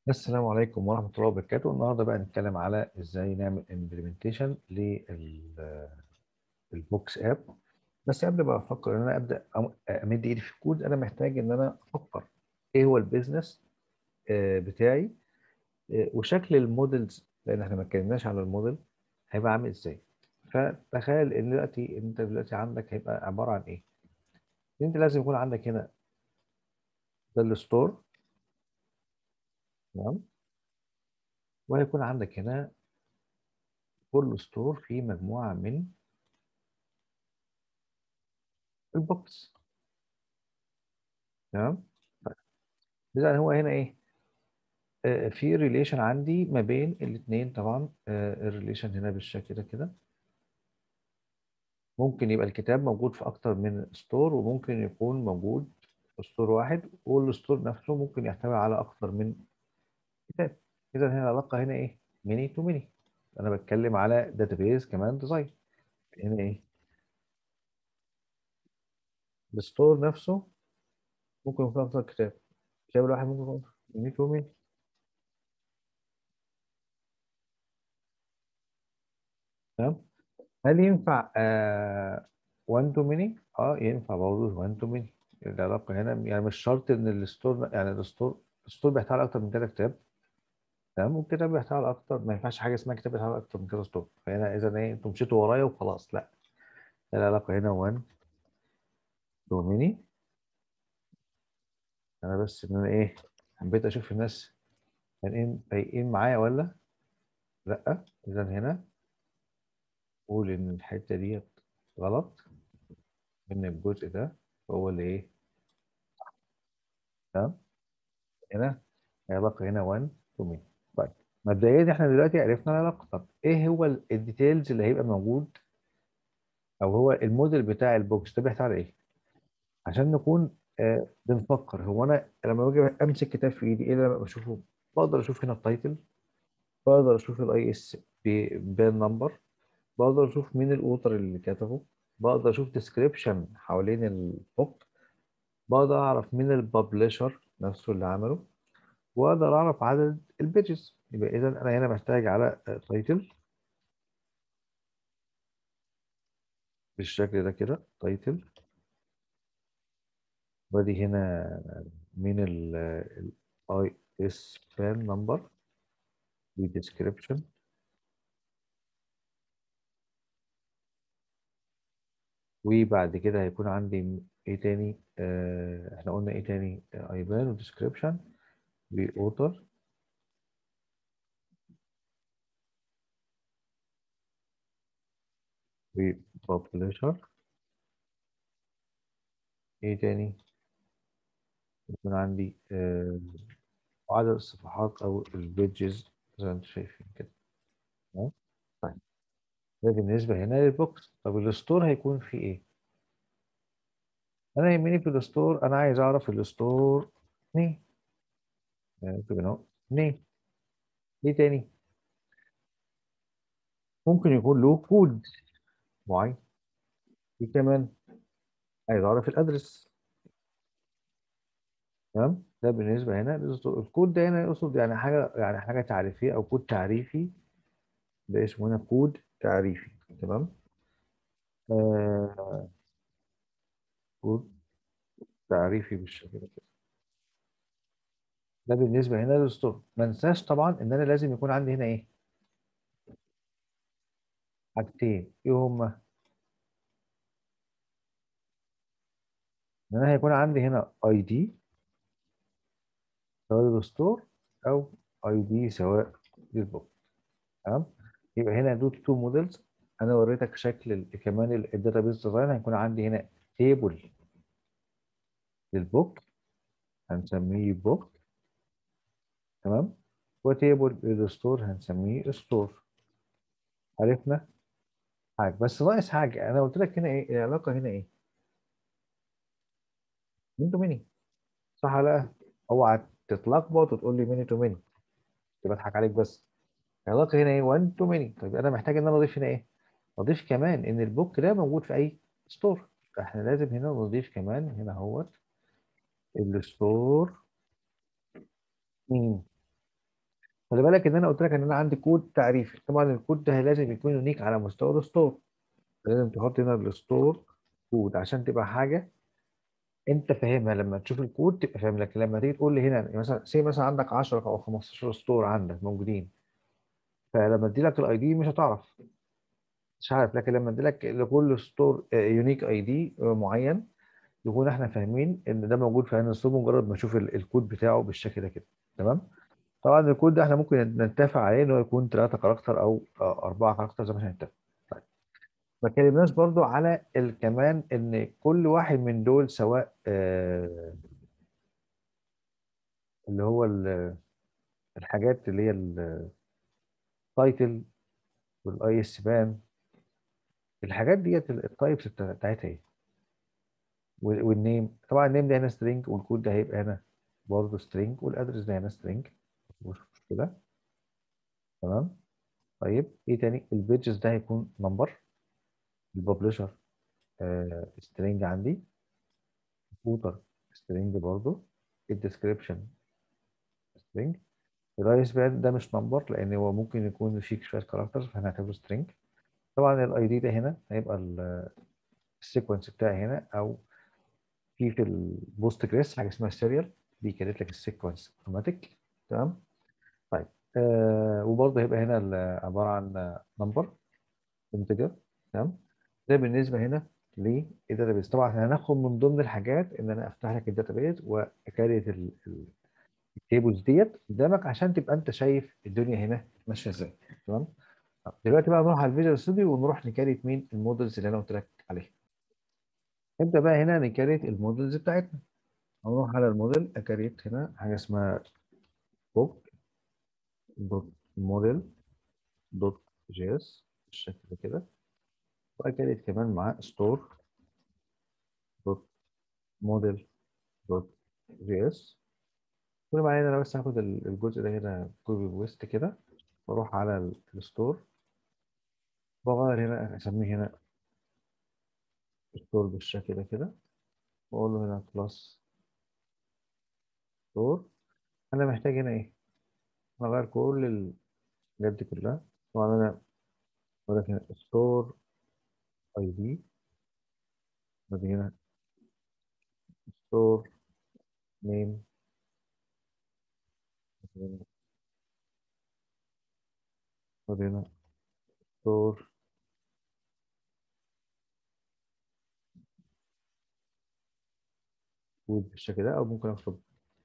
السلام عليكم ورحمة الله وبركاته النهاردة بقى نتكلم على ازاي نعمل implementation للبوكس اب بس قبل ما افكر ان انا ابدا أم- امد ايدي في الكود انا محتاج ان انا افكر ايه هو البيزنس آه، بتاعي آه، وشكل المودلز لان احنا ما اتكلمناش على الموديل هيبقى عامل ازاي فتخيل ان دلوقتي انت دلوقتي عندك هيبقى عبارة عن ايه انت لازم يكون عندك هنا ده الستور تمام وهيكون عندك هنا كل ستور فيه مجموعة من البوكس تمام طيب اذا هو هنا ايه آه، في ريليشن عندي ما بين الاثنين طبعا الريليشن هنا بالشكل ده كده ممكن يبقى الكتاب موجود في اكتر من ستور وممكن يكون موجود في ستور واحد والستور نفسه ممكن يحتوي على اكتر من كتاب اذا هنا العلاقه هنا ايه ميني تو ميني انا بتكلم على داتابيز كمان ديزاين هنا ايه الستور نفسه ممكن يكون اكتر كتاب الكتاب الواحد ممكن يكون ميني تو ميني تمام هل ينفع 1 تو ميني؟ اه ينفع برضه 1 تو ميني العلاقة هنا يعني مش شرط ان الستور يعني الستور الستور بيحتوي على اكتر من كده كتاب تمام والكتاب بيحتوي على اكتر ما ينفعش حاجة اسمها كتاب بيحتوي على اكتر من كده ستور فهنا اذا ايه انتوا مشيتوا ورايا وخلاص لا العلاقة هنا 1 تو ميني انا بس ان انا ايه حبيت اشوف الناس فايقين فايقين معايا ولا لا اذا هنا قول ان الحتة ديت غلط ان الجزء ده هو اللي ايه تمام هنا العلاقة هنا 1 تو مين طيب مبدئيا احنا دلوقتي عرفنا العلاقة طب ايه هو ال- الديتيلز اللي هيبقى موجود او هو الموديل بتاع البوكس ده بيحتوي على ايه عشان نكون آه بنفكر هو انا لما باجي امسك كتاب في ايدي ايه اللي انا بشوفه بقدر اشوف هنا التايتل بقدر اشوف الاي اس بان نمبر بقدر اشوف مين الاوتر اللي كتبه بقدر اشوف ديسكريبشن حوالين البوك بقدر اعرف مين الببلشر نفسه اللي عمله واقدر اعرف عدد البيجز يبقى اذا انا هنا محتاج على تايتل بالشكل ده كده تايتل وادي هنا من ال اي اس بان نمبر وديسكريبشن وبعد كده هيكون عندي ايه تاني آه احنا قلنا ايه تاني اي بان وديسكريبشن واوتر وببلشر ايه تاني يكون عندي آه عدد الصفحات او البيجز زي ما انتم شايفين كده تمام؟ طيب ده بالنسبة هنا للبوكس طب الستور هيكون فيه ايه؟ انا يهمني في الستور انا عايز اعرف الستور ني يعني اكتب هنا ني ايه تاني؟ ممكن يكون له كود معين ايه كمان؟ عايز اعرف الادرس تمام؟ ده بالنسبة هنا للستور الكود ده هنا يقصد يعني حاجة يعني حاجة تعريفية او كود تعريفي ده اسمه هنا كود تعريفي تمام؟ آه كود تعريفي بالشكل ده كده ده بالنسبة هنا للستور ما انساش طبعا ان انا لازم يكون عندي هنا ايه؟ حاجتين ايه هما؟ ان انا هيكون عندي هنا اي دي سواء للستور او اي دي سواء للبوك تمام يبقى هنا دول تو موديلز انا وريتك شكل ال- كمان الداتابيز ديزاين هيكون عندي هنا تيبل للبوك هنسميه بوك تمام وتيبل للستور هنسميه ستور عرفنا حاجه بس ناقص حاجه انا قلت لك هنا ايه العلاقه هنا ايه مين تو ميني صح ولا لا اوعى تتلخبط وتقول لي ميني تو ميني كنت بضحك عليك بس العلاقه هنا ايه 1 تو ميني طيب انا محتاج ان انا اضيف هنا ايه اضيف كمان ان البوك ده موجود في اي ستور فاحنا لازم هنا نضيف كمان هنا اهوت الستور مين خلي بالك ان انا قلت لك ان انا عندي كود تعريفي طبعا الكود ده لازم يكون يونيك على مستوى الستور لازم تحط هنا الستور كود عشان تبقى حاجه انت فاهمها لما تشوف الكود تبقى فاهم لكن لما تيجي تقول لي هنا يعني مثلا سي مثلا عندك 10 او 15 ستور عندك موجودين فلما ادي لك الاي دي مش هتعرف مش عارف لكن لما ادي لك لكل ستور يونيك اي دي معين يكون احنا فاهمين ان ده موجود في هذا الستور مجرد ما نشوف ال- الكود بتاعه بالشكل ده كده تمام طبعا الكود ده احنا ممكن نتفق عليه ان هو يكون 3 كاركتر او 4 كاركتر زي ما احنا نتفق طيب ما اتكلمناش برضو على ال- كمان ان كل واحد من دول سواء آه، اللي هو ال- الحاجات اللي هي التايتل والاي اس بان الحاجات ديت التايبس بتاعتها ايه وال- والنيم طبعا النيم ده هنا سترينج والكود ده هيبقى هنا برضه سترينج والادرس ده هنا سترينج مش مشكله تمام طيب ايه تاني البيجز ده هيكون نمبر الببلشر سترينج عندي الفوتر سترينج برضه الديسكريبشن سترينج الرايس بان ده مش نمبر لان هو ممكن يكون فيه شويه كاركترز فهنعتبره سترينج طبعا الاي دي ده هنا هيبقى السيكونس بتاعي هنا او في في البوست جريس حاجه اسمها سيريال دي كانت لك السيكونس اوتوماتيك تمام طيب آه وبرضه هيبقى هنا ال- عباره عن نمبر انتجر تمام ده بالنسبه هنا للداتابيز طبعا احنا هناخد من ضمن الحاجات ان انا افتح لك الداتابيز واكريت التيبلز ديت قدامك عشان تبقى انت شايف الدنيا هنا ماشيه ازاي تمام طب دلوقتي بقى نروح على الفيجوال ستوديو ونروح نكريت مين المودلز اللي انا قلت لك عليها نبدا بقى هنا نكريت المودلز بتاعتنا هنروح على الموديل اكريت هنا حاجه اسمها بوك دوت موديل دوت جي اس بالشكل ده كده واكريت كمان معاه ستور دوت موديل دوت جي اس كل ما علينا انا بس هاخد ال- الجزء ده هنا كوبي ويست كده واروح على ال- الستور واغير هنا اسميه هنا ستور بالشكل ده كده واقول له هنا كلاس ستور انا محتاج هنا ايه انا اغير كل الحاجات دي كلها طبعا انا بقول لك هنا ستور اي دي بعد هنا ستور نيم بعد هنا ستور كود بالشكل ده او ممكن اكتب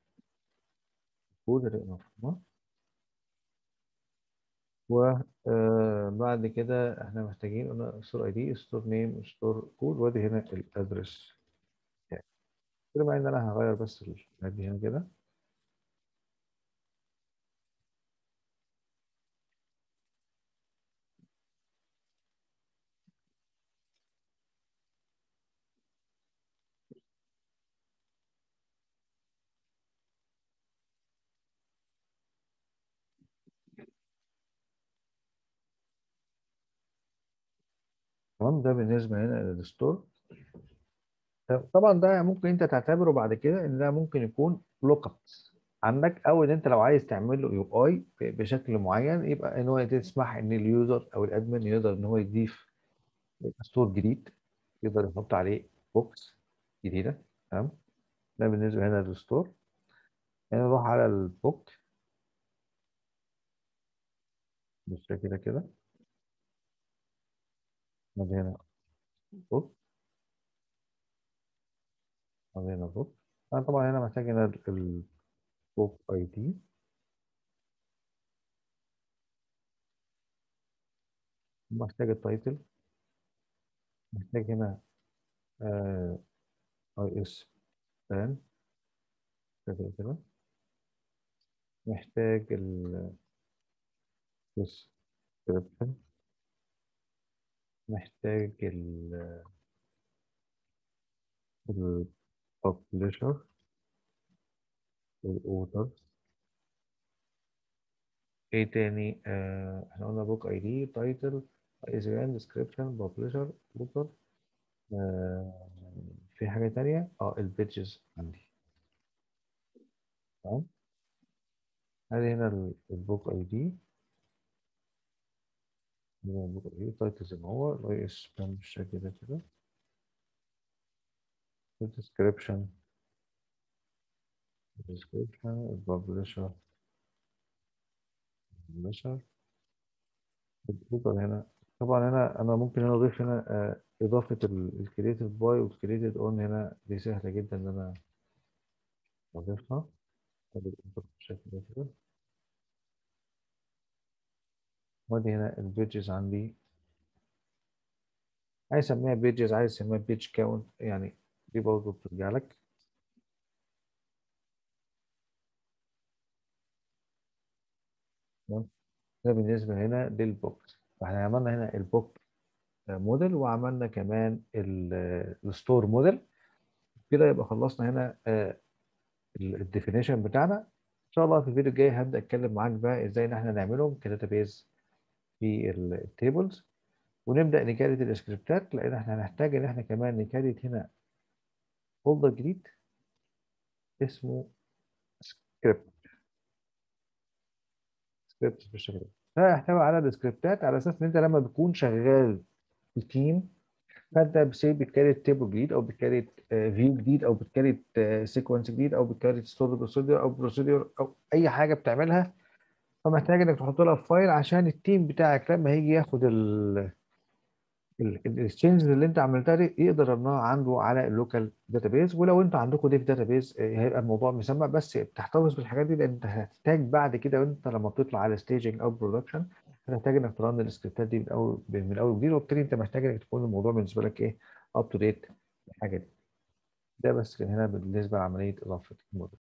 كود اللي مفهومه وبعد كده احنا محتاجين قلنا ستور اي دي ستور نيم ستور كود وادي هنا الادرس يعني كده مع ان انا هغير بس الحاجات دي هنا كده تمام ده بالنسبه هنا للستور طبعا ده ممكن انت تعتبره بعد كده ان ده ممكن يكون لوك اب عندك او ان انت لو عايز تعمل له يو اي بشكل معين يبقى ان هو تسمح ان اليوزر او الادمن يقدر ان هو يضيف ستور جديد يقدر يحط عليه بوكس جديده تمام ده بالنسبه هنا للستور يعني نروح على البوك بالشكل ده كده نادي هنا بوك نادي هنا بوك انا طبعا هنا محتاج هنا البوك اي دي محتاج التايتل محتاج هنا اي اس بان كده كده محتاج ال description محتاج ال ال publisher والauthor ايه تاني آه احنا قلنا book ID title ISBN description publisher author آه في حاجة تانية اه البيجز عندي تمام ادي هنا البوك اي دي هنا البوك اي دي تايتل زي ما هو الاي اس بان بالشكل ده كده الديسكريبشن الديسكريبشن الببلشر الببلشر الفوتر هنا طبعا هنا انا ممكن هنا اضيف هنا آه، اضافه الكرييتيف باي والكرييتيف اون هنا دي سهله جدا ان انا اضيفها ادي الانبوت بالشكل ده كده وادي هنا البيجز عندي عايز اسميها بيجز عايز اسميها بيج كاونت يعني دي برضه بترجع لك تمام ده بالنسبه هنا للبوك فاحنا عملنا هنا البوك موديل وعملنا كمان الستور موديل كده يبقى خلصنا هنا الديفينيشن بتاعنا ان شاء الله في الفيديو الجاي هبدا اتكلم معاك بقى ازاي ان احنا نعملهم كداتابيز في التيبلز ونبدا نكريت السكريبتات لان احنا هنحتاج ان احنا كمان نكريت هنا فولدر جديد اسمه سكريبت سكريبت بالشكل ده ده يحتوي على السكريبتات على اساس ان انت لما بتكون شغال في تيم فانت بسي بتكريت تيبل جديد او بتكريت فيو جديد او بتكريت سيكونس جديد او بتكريت ستور بروسيدور او بروسيدور او اي حاجه بتعملها فمحتاج انك تحط لها في فايل عشان التيم بتاعك لما هيجي ياخد ال الاكسشينج اللي انت عملتها دي يقدر يرنها عنده على اللوكال داتابيز ولو انتوا عندكم ديف داتابيز هيبقى الموضوع مسمى بس بتحتفظ بالحاجات دي لان انت هتحتاج بعد كده وانت لما بتطلع على ستيجنج او برودكشن هتحتاج انك ترن السكريبتات دي من اول من اول وجديد وبالتالي انت محتاج انك تكون الموضوع بالنسبه لك ايه اب تو ديت الحاجه دي ده بس كان هنا بالنسبه لعمليه اضافه الموديل